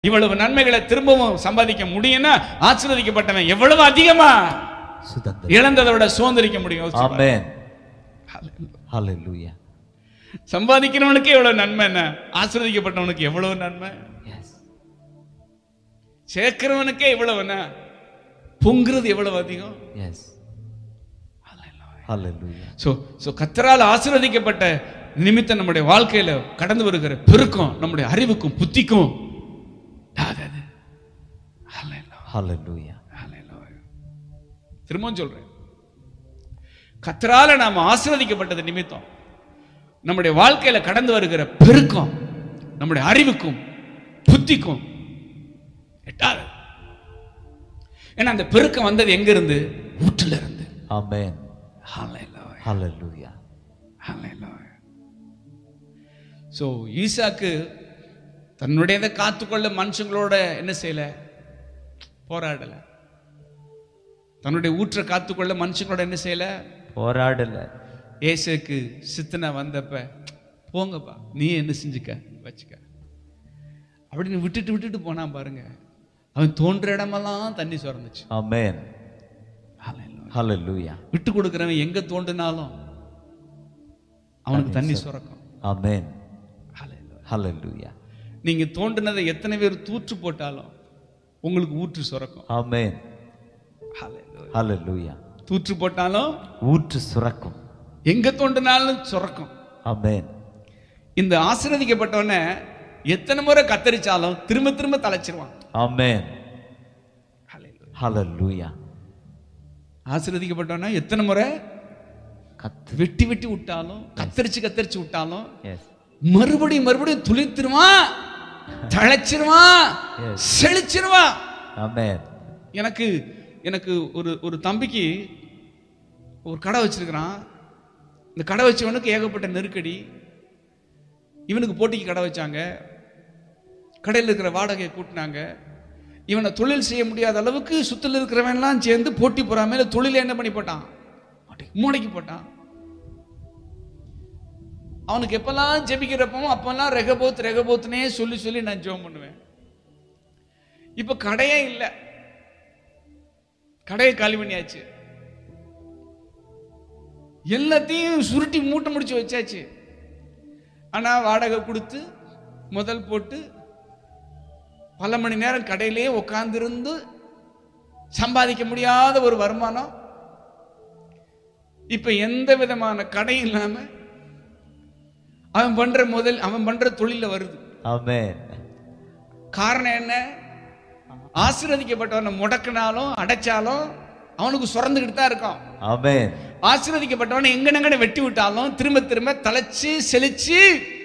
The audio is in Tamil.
இவ்வளவு நன்மைகளை திரும்பவும் சம்பாதிக்க முடியும்னா ஆசீர்வதிக்கப்பட்டவன் எவ்வளவு அதிகமா சுதந்திரம் இழந்ததை விட சுதந்திரிக்க முடியும் யோசிச்சு பாருங்க. ஆமென் ஹalleluya சம்பாதிக்கிறவனுக்கு எவ்வளவு நன்மை என்ன ஆசீர்வதிக்கப்பட்டவனுக்கு எவ்வளவு நன்மை எஸ் சேர்க்கிறவனுக்கே இவ்வளவு என்ன பொங்குறது எவ்வளவு அதிகம் எஸ் ஹalleluya ஸோ ஸோ கத்தரால் ஆசீர்வதிக்கப்பட்ட நிமித்தம் நம்முடைய வாழ்க்கையில கடந்து வருகிற பெருக்கம் நம்முடைய அறிவுக்கும் புத்திக்கும் யாதது? Hallelujah. ஹalleluya Hallelujah. திரும்பவும் சொல்றேன் கத்தரால நாம் ஆசீர்வதிக்கப்பட்டது நிமித்தம் நம்முடைய வாழ்க்கையில கடந்து வருகிற பெருக்கம் நம்முடைய அறிவுக்கும் புத்திக்கும் எட்டாது ஏன்னா அந்த பெருக்கம் வந்தது எங்க இருந்து ஊற்றுல இருந்து ஆமென் Hallelujah. ஹalleluya ஸோ ஈசாக்கு தன்னுடையதை காத்துக்கொள்ள மனுஷங்களோட என்ன செய்யல போராடல தன்னுடைய ஊற்றை காத்துக்கொள்ள மனுஷங்களோட என்ன செய்யல போராடல ஏசுக்கு சித்தனை வந்தப்ப போங்கப்பா நீ என்ன செஞ்சுக்க வச்சுக்க அப்படின்னு விட்டுட்டு விட்டுட்டு போனான் பாருங்க அவன் தோன்ற இடமெல்லாம் தண்ணி சுரந்துச்சு ஆமென் ஹalleluya விட்டு கொடுக்குறவன் எங்க தோண்டினாலும் அவனுக்கு தண்ணி சுரக்கும் ஆமென் Hallelujah. ஹalleluya நீங்க தோண்டினதை எத்தனை பேர் தூற்று போட்டாலும் உங்களுக்கு ஊற்று சுரக்கும் ஆமென் Hallelujah. ஹalleluya தூற்று போட்டாலும் ஊற்று சுரக்கும் எங்க தோண்டினாலும் சுரக்கும் ஆமென் இந்த ஆசீர்வதிக்கப்பட்டவன எத்தனை முறை கத்தரிச்சாலும் திரும்ப திரும்ப தலைச்சிருவான் ஆமென் Hallelujah. ஹalleluya ஆசீர்வதிக்கப்பட்டவன எத்தனை முறை கத்து வெட்டி வெட்டி விட்டாலும் கத்தரிச்சு கத்தரிச்சு விட்டாலும் எஸ் மறுபடியும் மறுபடியும் துளித்திருவான் தழைச்சிருவான் Yes. செழிச்சிருவான் ஆமென் எனக்கு எனக்கு ஒரு ஒரு தம்பிக்கு ஒரு கடை வச்சிருக்கிறான் இந்த கடை வச்சவனுக்கு ஏகப்பட்ட நெருக்கடி இவனுக்கு போட்டிக்கு கடை வச்சாங்க கடையில் இருக்கிற வாடகையை கூட்டினாங்க இவனை தொழில் செய்ய முடியாத அளவுக்கு சுத்தில் இருக்கிறவன்லாம் சேர்ந்து போட்டி போறாமல தொழில என்ன பண்ணி போட்டான் மூளைக்கு போட்டான் அவனுக்கு எப்பெல்லாம் ஜெபிக்கிறப்போ அப்பெல்லாம் ரெகபோத் ரெகபோத்னே சொல்லி சொல்லி நான் ஜெபம் பண்ணுவேன் இப்ப கடையே இல்லை கடையை காலி பண்ணியாச்சு எல்லாத்தையும் சுருட்டி மூட்டை முடிச்சு வச்சாச்சு ஆனா வாடகை கொடுத்து முதல் போட்டு பல மணி நேரம் கடையிலேயே உட்கார்ந்திருந்து சம்பாதிக்க முடியாத ஒரு வருமானம் இப்ப எந்த விதமான கடை இல்லாம அவன் பண்ற முதல் அவன் பண்ற தொழில வருது ஆமென் காரணம் என்ன ஆசீர்வதிக்கப்பட்டவனை முடக்கினாலும் அடைச்சாலும் அவனுக்கு சுரந்துக்கிட்டு தான் இருக்கும் ஆமென் ஆசீர்வதிக்கப்பட்டவனை எங்கனங்கன வெட்டி விட்டாலும் திரும்ப திரும்ப தலைச்சு செழிச்சு